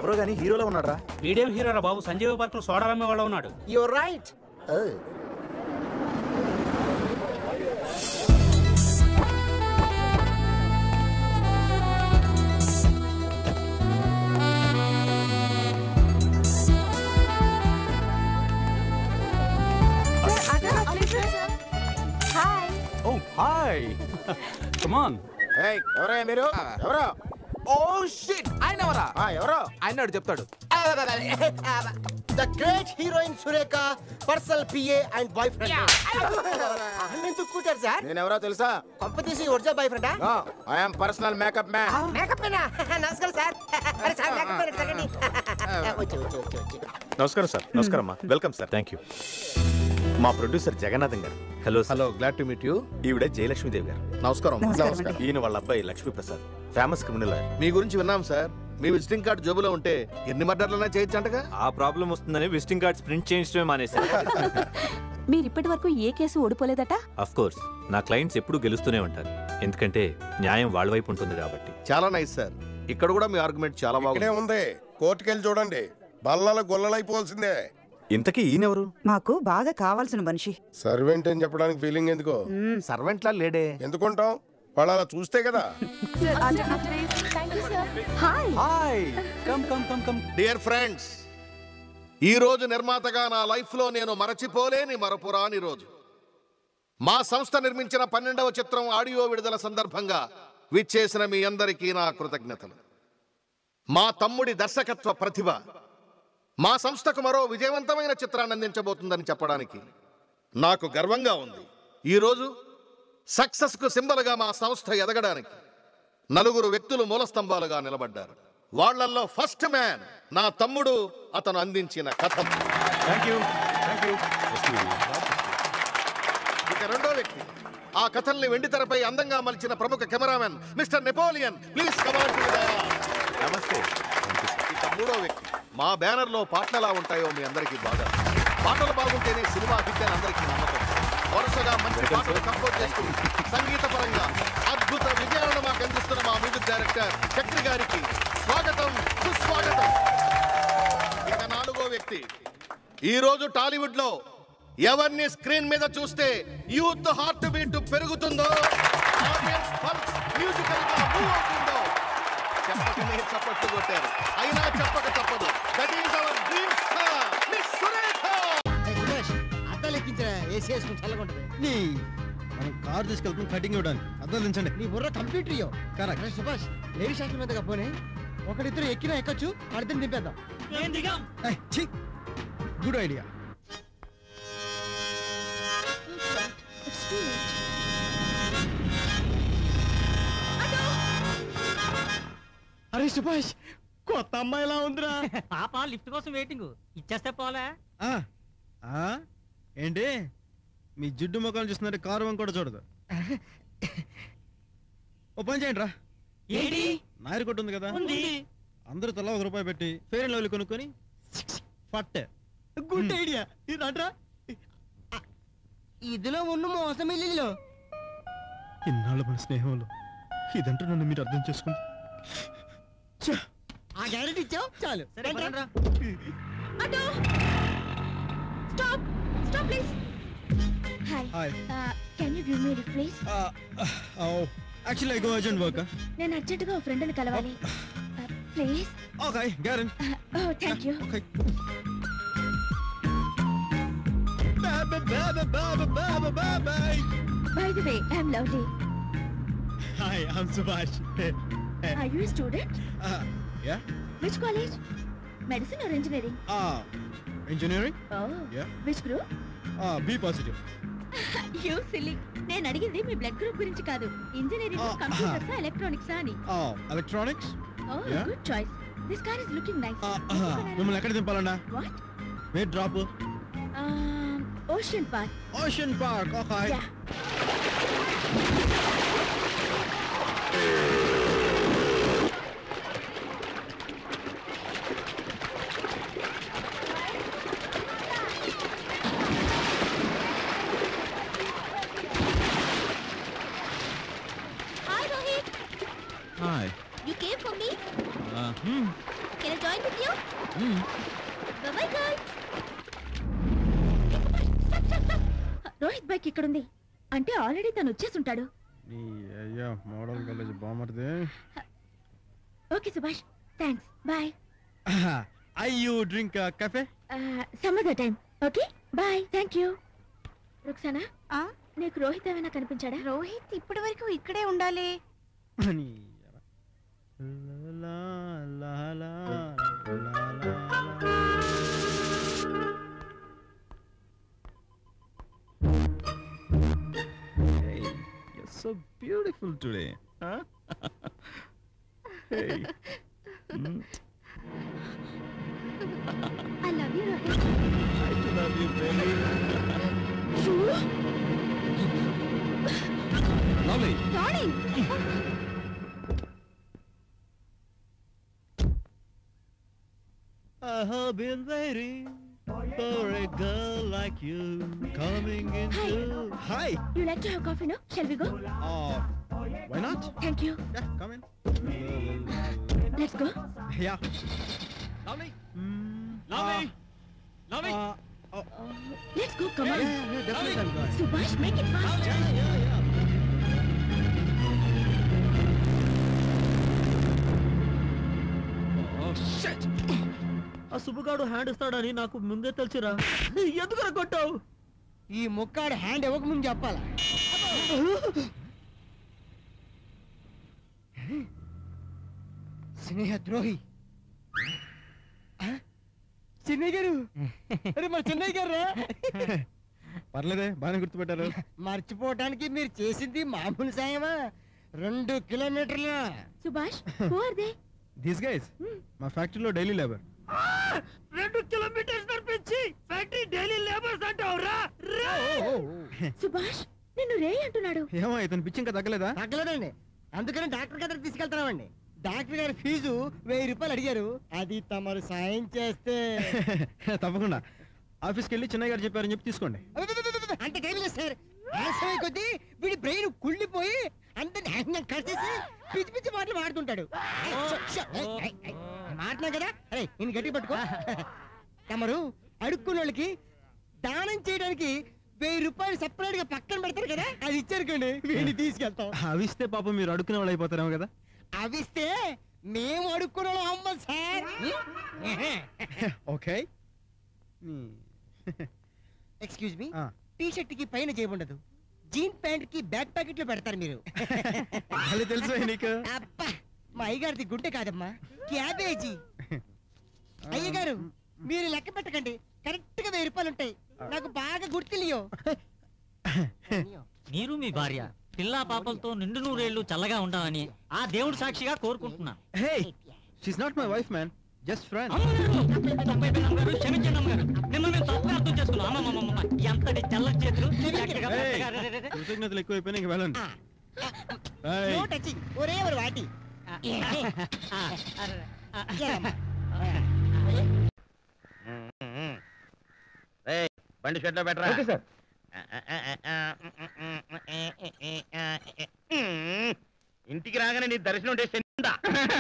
ఎవరో గానీ హీరోలో ఉన్నారా వీడియం హీరోరా బాబు సంజీవ పార్క్ సోడా అమ్మే వాళ్ళ ఉన్నాడు your right hi oh hi come on ఏయ్, ఎవరయ్యా మీరు ఎవరో ఓ షిట్ ఆయన ఎవరా ఆ, ఎవరో ఆయన చెప్తాడు the great heroine Surekha personal PA and boyfriend ఎందుకు కూటారు సార్ నేను ఎవరో తెలుసా కొంప తీసి ఒరిజినల్ బాయ్ ఫ్రెండా I'm personal makeup man makeup నమస్కారం సార్ అరే సార్ మేకప్ తగ్గండి వచ్చి వచ్చి వచ్చి వచ్చి నమస్కారం సార్ నమస్కారం అమ్మా వెల్కమ్ సార్ థ్యాంక్ యూ మా ప్రొడ్యూసర్ జగన్నాథం గారు hello hello glad to meet you ఈవిడ జయలక్ష్మీదేవి గారు నమస్కారం నమస్కారం ఈయన వాళ్ళ అబ్బాయి లక్ష్మీ ప్రసాద్ ఫేమస్ క్రిమినల్ మీ గురించి విన్నాం సార్ మీ విజిటింగ్ కార్డు జోబులో ఉంటే ఎన్ని మర్డర్లైనా చేయొచ్చంటగా ఆ ప్రాబ్లం వస్తుందని విజిటింగ్ కార్డ్స్ ప్రింట్ చేయించడమే మానేశారు మీరు ఇప్పటి వరకు ఏ కేసు ఓడిపోలేదట అఫ్ కోర్స్ నా క్లయింట్స్ ఎప్పుడు గెలుస్తూనే ఉంటారు ఎందుకంటే న్యాయం వాళ్ళ వైపు ఉంటుంది కాబట్టి చాలా నైస్ సార్ ఇక్కడ కూడా మీ ఆర్గ్యుమెంట్ చాలా ఇక్కడే బాగుంది ఉంది కోర్టుకెళ్ళి చూడండి బల్లల గొల్లలైపోవాల్సిందే ఇంతకీ ఈయనెవరు మాకు బాగా కావాల్సిన మనిషి సర్వెంట్ అని చెప్పడానికి ఫీలింగ్ ఎందుకో సర్వెంట్ లా లేడే ఎందుకుంటాం వాళ్ళు అలా చూస్తే కదా hi hi come come come come dear friends ఈ రోజు నిర్మాతగా నా లైఫ్ లో నేను మరచిపోలేని మరపురాని రోజు మా సంస్థ నిర్మించిన పన్నెండవ చిత్రం ఆడియో విడుదల సందర్భంగా విచ్చేసిన మీ అందరికీ నా కృతజ్ఞతలు మా తమ్ముడి దర్శకత్వ ప్రతిభ మా సంస్థకు మరో విజయవంతమైన చిత్రాన్ని అందించబోతుందని చెప్పడానికి నాకు గర్వంగా ఉంది ఈరోజు సక్సెస్కు సింబల్గా మా సంస్థ ఎదగడానికి నలుగురు వ్యక్తులు మూలస్తంభాలుగా నిలబడ్డారు వాళ్ళల్లో ఫస్ట్ మ్యాన్ నా తమ్ముడు అతను అందించిన కథ థ్యాంక్ యూ థ్యాంక్ యూ ఇక రెండో వ్యక్తి ఆ కథల్ని వెండితెరపై అందంగా మలిచిన ప్రముఖ cameraman Mister Napoleon please come on నమస్తే ఇక మూడో వ్యక్తి మా బ్యానర్ లో పాటలు ఉంటాయో మీ అందరికీ బాగా పాటలు బాగుంటేనే సినిమా హిట్ అని అందరికీ నమ్మకం వరుసగా మంచి పాటలు కంపోజ్ చేస్తూ సంగీత పరంగా అద్భుత విజయాలను మాకు అందిస్తున్న మా మ్యూజిక్ డైరెక్టర్ చక్రి గారికి స్వాగతం సుస్వాగతం ఇక నాలుగో వ్యక్తి ఈ రోజు టాలీవుడ్ లో ఎవరిని స్క్రీన్ మీద చూస్తే యూత్ హార్ట్ బీట్ పెరుగుతుందో ఆడియన్స్ పల్స్ మ్యూజికల్ గా మూవ్ అవుతుందో చెప్పకనే చప్పట్లు కొట్టారు అయినా చెప్పక తప్పదు that is our dream star Miss Surekha అద్దాలు ఎక్కించరా ఏసీ వేసుకుని చల్లకుంటది మనం కార్ తీసుకెళ్తాం కటింగ్ ఇవ్వడానికి అర్థం దించండి నీ బుర్ర కంప్యూటర్ ఇయ్యో కరెక్ట్ అరే సుభాష్ లేడీ శాస్త్రం మీదగా పోనీ ఒకరిద్దరు ఎక్కినా ఎక్కచ్చు వాళ్ళిద్దరు దింపేద్దాం గుడ్ ఐడియా అరే సుభాష్ కొత్త అమ్మాయిలా ఉందిరా పాప లిఫ్ట్ కోసం వెయిటింగ్ ఇచ్చేస్తే పోలే ఏంటి మీ జిడ్డు ముఖాలు చూస్తున్నారు కారు వంక కూడా చూడదు ఓ పని చేయండి రా ఏంటి నాయర్ కొట్టు ఉంది కదా ఉంది అందరూ తలా ఒక రూపాయి పెట్టి ఫేర్ అండ్ లవ్లీ కొనుక్కొని పట్టే గుడ్ ఐడియా ఇది అంటరా ఇదిలో ఉన్న మోసం ఇల్లు ఇన్నాళ్ళ మన స్నేహంలో ఇదంటూ నన్ను మీరు అర్థం చేసుకుంది ఆ గ్యారెంటీ ఇచ్చావు చాలు సరే పదండ్రా. Auto stop stop please hi hi can you give me please actually I go urgent work నేను అర్జెంటుగా ఒక ఫ్రెండ్ని కలవాలి ప్లీజ్ ఓకే గ్యారెంట్ oh thank you okay by the way I'm lovely hi I'm Subhash are you student ya which college medicine or engineering engineering oh Yeah. Which group B positive you silly నేను అడిగింది మీ blood group గురించి కాదు engineering Oh, computers electronics అని electronics oh Yeah. Good choice this car is looking nice మిమ్మల్ని ఎక్కడ దింపాలన్నా what may drop ocean park ocean park okay ya Hi, Rohit. Hi You came for me? Can I join with you? Rohit bike ఇక్కడుంది అంటే already తను వచ్చేసి ఉంటాడు నీ అయ్యా మోడల్ కాలేజ్ బాగుమరిది okay Subhash thanks bye I you drink coffee some other time okay bye thank you Ruksana నీకు రోహిత్ ఏమైనా కనిపించాడా రోహిత్ ఇప్పటి వరకు ఇక్కడే ఉండాలి Hey, you're so beautiful today. Huh? hey. Mm, I love you Rohit I do love you, baby. Lovely. Darling I have been waiting for a girl like you coming into. Hi. You like to have coffee no shall we go Uh, why not? Thank you Yeah, come in. Let's go Yeah. Lovely. Mm, Lovely. uh, Lovely. uh, oh, let's go come yeah, on yeah, yeah, definitely I'm going. Subhash make it fast Yeah, yeah, yeah. Oh, shit! ఆ సుబ్బుగాడు hand ఇస్తాడని నాకు ముందే తెలిసిరా ఎందుకు కొట్టావు ఈ ముక్కాడు hand ఇవ్వక ముందు చెప్పాలా స్నేహ ద్రోహి చిన్నయ్య గారు అరే మన చిన్నయ్య గారు రా. పర్లేదే బాగానే గుర్తుపెట్టారు మర్చిపోవటానికి మీరు చేసింది మామూలు సాయమా రెండు కిలోమీటర్ల Subhash who are they these guys మా ఫ్యాక్టరీలో డైలీ లేబర్ రెండు కిలోమీటర్స్ నడిపించి ఫ్యాక్టరీ డైలీ లేబర్స్ అంటావురా సుభాష్ నిన్ను రే అంటున్నాడు ఏమో ఇతను పిచ్చి ఇంకా తగ్గలేదా తగ్గలేదండి అందుకని డాక్టర్ దగ్గర తీసుకెళ్తున్నామండి డాక్టర్ గారి ఫీజు వెయ్యి రూపాయలు అడిగారు అది తమరు సాయం చేస్తే తప్పకుండా ఆఫీస్కి వెళ్ళి చిన్నయ్య గారు చెప్పారని చెప్పి తీసుకోండి అబ్బబ్బబ్బబ్బబ్బ! అంత టైం లేదు సార్ ఆలస్యమై కొద్దీ వీడి బ్రెయిన్ కుళ్ళిపోయి అంత నాశనం కట్టేసి పిచ్చి పిచ్చి మాటలు మాడుతుంటాడు మాట్లాడు కదా అరే నేను గట్టి పట్టుకో తమరు అడుక్కున్న వాళ్ళకి దానం చేయడానికి వెయ్యి రూపాయలు సెపరేట్ గా పక్కన పెడతారు కదా అది ఇచ్చారుకోండి వీడిని తీసుకెళ్తాం అవిస్తే పాపం మీరు అడుక్కునే వాళ్ళు అయిపోతారేమో కదా అవిస్తే మేము అడుక్కున్న వాళ్ళం అమ్మ సార్ ఓకే ఎక్స్క్యూజ్ మీ ఆ. టీ షర్ట్ కి పైన చేయబఉండదు జీన్ ప్యాంట్ కి బ్యాక్ ప్యాకెట్ లో పెడతారు మీరు మళ్ళీ తెలుసు నీకు అబ్బా మా అయ్యగారిది గుండె కాదమ్మా క్యాబేజీ అయ్యగారు మీరు లెక్క పెట్టకండి కరెక్ట్ గా వెయ్యి రూపాయలు ఉంటాయి నాకు బాగా గుర్తులియో మీరు మీ భార్య పిల్లా పాపలతో నిండు నూరేళ్లు చల్లగా ఉండాలని ఆ దేవుడు సాక్షిగా కోరుకుంటున్నా hey she's not my wife man just friend క్షమించండి అమ్మగారు మిమ్మల్ని మేము తప్పుగా అర్థం చేసుకున్నాం అమ్మమ్మమ్మ ఎంతటి చల్ల చేతులు చక్కగా మెత్తగా రే, రే, రే, రే. కృతజ్ఞతలు ఎక్కువైపోయినా ఇంక వెళ్ళండి ఏయ్, నో టచింగ్ ఒరే ఒక వాటి ఆ, అరే, ఆ, ఏమ్మా? బండి షెడ్ లో పెట్టరా సార్ ఇంటికి రాగానే నీ దర్శనం ఉంటే చెందా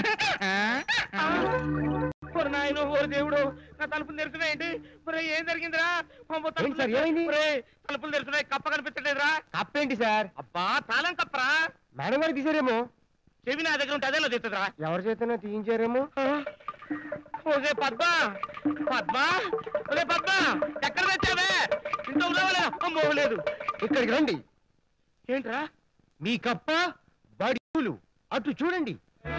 ఓరి నాయనో ఓరి దేవుడు నా తలుపులు తెరుచున్నాయండి ఒరే ఏం జరిగిందిరా అమ్మో, తలుపులు సార్, ఏమైంది? ఒరేయ్, తలుపులు తెరుచున్నాయి కప్ప కనిపించలేదురా కప్పేంటి సార్ అబ్బా తాళం కప్పరా మేడం గారు తీసారేమో చెవి నా దగ్గర ఉంటే అదేలో తెస్తుందిరా ఎవరి చేతనో తీయించారేమో ఓకే పద్మ పద్మ ఒరే పద్మ ఎక్కడ తెచ్చావే ఇంత ఉన్నావలే అమ్మో లేదు ఇక్కడికి రండి ఏంట్రా మీ కప్ప బడిలు అటు చూడండి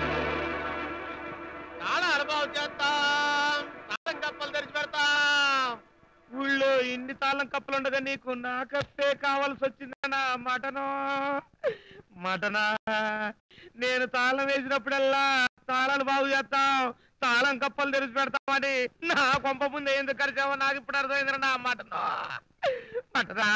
చాలా అనుభవం చేస్తాం తాళం కప్పలు తెరిచి పెడతాం ఊళ్ళో ఇన్ని తాళం కప్పలు ఉండగా నీకు నా కప్పే కావాల్సి వచ్చిందనా మటను మటనా నేను తాళం వేసినప్పుడల్లా తాళాలు బాగు చేస్తాం తాళం కప్పలు తెరిచి పెడతామని నా కొంప ముందు ఎందుకు కరిచావో నాకు ఇప్పుడు అర్థమైందిరా నా మటను మటనా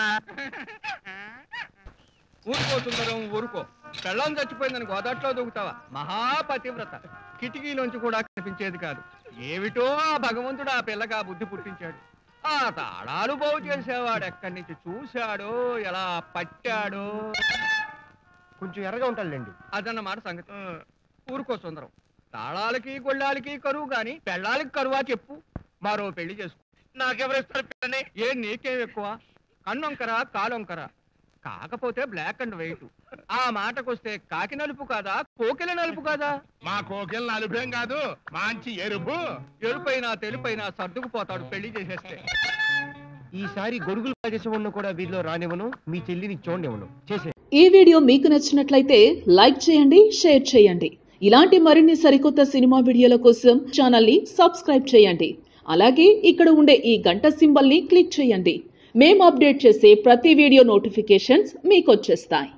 ఊరుకో సుందరం ఊరుకో పెళ్ళం చచ్చిపోయిందని గోదాట్లో దూకుతావా మహాపతివ్రత కిటికీలోంచి కూడా కనిపించేది కాదు ఏమిటో ఆ భగవంతుడు ఆ పిల్లకి ఆ బుద్ధి పుట్టించాడు ఆ తాళాలు బాగు చేసేవాడు ఎక్కడి నుంచి చూశాడో ఎలా పట్టాడో కొంచెం ఎర్రగా ఉంటాడులేండి అదన్నమాట సంగతి ఊరుకో సుందరం తాళాలకి గొళ్ళాలకి కరువు గాని పెళ్ళాలకి కరువా చెప్పు మరో పెళ్లి చేసుకో నాకెవరిస్తారు పిల్లని ఏ నీకేం ఎక్కువ కన్నొంకర కాలొంకర కాకపోతే బ్లాక్ అండ్ వైట్ ఆ మాటకొస్తే కాకి నలుపు కాదా కోకిల నలుపు కాదా మా కోకిల నలుపేం కాదు మంచి ఎరుపు ఎరుపైనా తెలుపైనా సర్దుకుపోతాడు పెళ్లి చేసేస్తే ఈసారి గొడుగులు రాజేశ్వరుని కూడా వీధిలో రానివ్వను మీ చెల్లిని చూడనివ్వను చేసే ఈ వీడియో మీకు నచ్చినట్లయితే లైక్ చేయండి షేర్ చేయండి ఇలాంటి మరిన్ని సరికొత్త సినిమా వీడియోల కోసం ఛానల్ని సబ్స్క్రైబ్ చేయండి అలాగే ఇక్కడ ఉండే ఈ గంట సింబల్ని క్లిక్ చేయండి మేము అప్డేట్ చేసే ప్రతి వీడియో నోటిఫికేషన్స్ మీకు వచ్చేస్తాయి